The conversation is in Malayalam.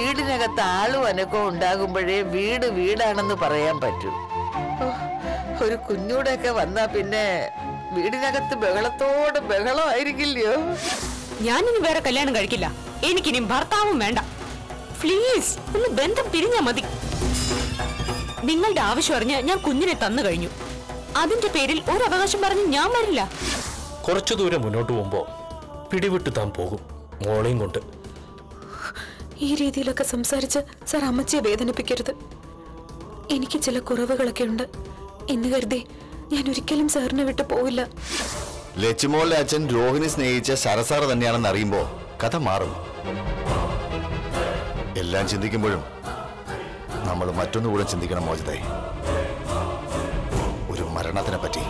വീടിനകത്ത് ആളും അനക്കവും ഉണ്ടാകുമ്പോഴേ വീട് വീടാണെന്ന് പറയാൻ പറ്റൂ ഓ, ഒരു കുഞ്ഞൂടെയൊക്കെ വന്നാ പിന്നെ വീടിനകത്ത് ബഹളത്തോട് ബഹളമായിരിക്കില്ലയോ ഞാനിനി വേറെ കല്യാണം കഴിക്കില്ല എനിക്കിനി ഭർത്താവും വേണ്ട പ്ലീസ് ഒന്ന് ബന്ധം പിരിഞ്ഞാ മതി നിങ്ങളുടെ ആവശ്യം അറിഞ്ഞ് ഞാൻ കുഞ്ഞിനെ തന്നു കഴിഞ്ഞു അതിന്റെ പേരിൽ ഒരു അവകാശം പറഞ്ഞ് ഞാൻ വരില്ല കുറച്ചു ദൂരം മുന്നോട്ട് പോകുമ്പോൾ പിടിവിട്ട് താൻ പോകും മോളെയും കൊണ്ട് ഈ രീതിയിലൊക്കെ സംസാരിച്ച് സാർ അമ്മച്ചിയെ വേദനിപ്പിക്കരുത് എനിക്ക് ചില കുറവുകളൊക്കെ ഉണ്ട് എന്ന് കരുതി ഞാൻ ഒരിക്കലും സാറിനെ വിട്ടു പോവില്ല ലച്ചുമോളുടെ അച്ഛൻ രോഹിണി സ്നേഹിച്ച ശരസാറ് തന്നെയാണെന്ന് അറിയുമ്പോ കഥ മാറും എല്ലാം ചിന്തിക്കുമ്പോഴും നമ്മൾ മറ്റൊന്നുകൂടെ ചിന്തിക്കണം മോചിതായി ഒരു മരണത്തിനെ പറ്റി